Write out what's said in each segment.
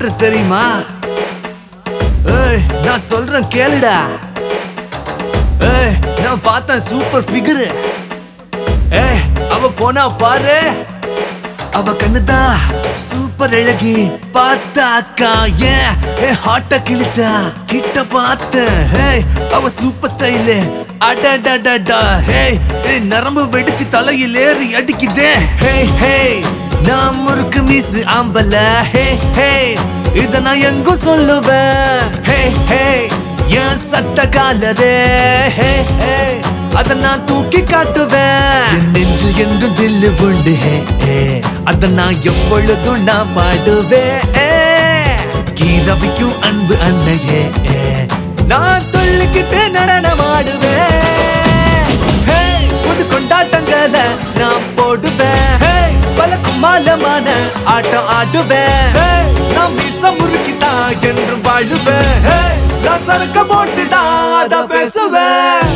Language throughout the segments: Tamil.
மேட்ரு தெரியுமா ஏய் நான் சொல்றேன் கேளுடா ஏய் நான் பார்த்தேன் சூப்பர் ஃபிகர் ஏய் அவ போனா பாரு அவ கண்ணுதான் சூப்பர் அழகி பார்த்தாக்கா ஏன் ஏ ஹாட்ட கிழிச்சா கிட்ட பார்த்தேன் ஹேய் அவ சூப்பர் ஸ்டைலு அடடடடா ஹேய் ஏய் நரம்பு வெடிச்சு தலையில் ஏறி அடிக்குதே ஹேய் ஹேய் நான் முறுக்கு மீசு ஆம்பல ஹே ஹே இத நான் எங்கும் சொல்லுவேன் ஹே ஹே என் சட்ட காலரே ஹே ஹே அத நான் தூக்கி காட்டுவேன் என் நெஞ்சில் என்றும் தில்லு உண்டு ஹே ஹே அத நான் எப்பொழுதும் நான் பாடுவேன் ஏ. கீரவிக்கும் அன்பு அன்னையே ஏ. நான் துள்ளிக்கிட்டு நடனமாடுவேன் ஹே, புது கொண்டாட்டங்களை நான் போடுவேன் ஹே, பல கும்மாலமான ஆட்டம் ஆடுவேன் ஹே, நான் மீச முறுக்கிதான் என்றும் வாழுவேன் ஹே, நான் சரக்க போட்டுதான் அத பேசுவேன்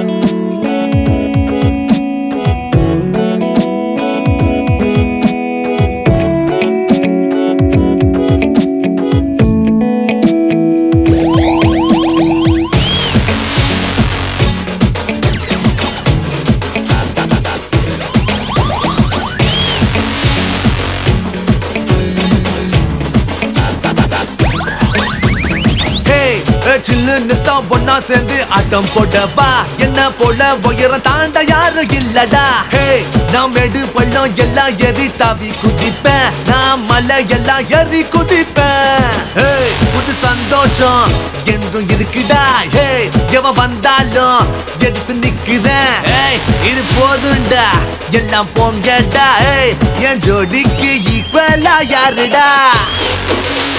ஹேய், ஏ, சில்லுன்னு தான் ஒன்னா சேர்ந்து ஆட்டம் போடவா என்ன போல உயரம் தாண்ட யாரும் இல்லடா ஹே நான் மேடு பள்ளம் எல்லாம் ஏறி தாவி குதிப்பேன் நான் மலை எல்லாம் ஏறி குதிப்பேன் ஹேய், புது சந்தோஷம் என்றும் இருக்குடா ஹே எவன் வந்தாலும் எதிர்த்து நிக்கிறேன் ஹேய், இது போதும்டா எல்லாம் போங்கடா ஹேய், என் ஜோடிக்கு ஈக்குவலா யாருடா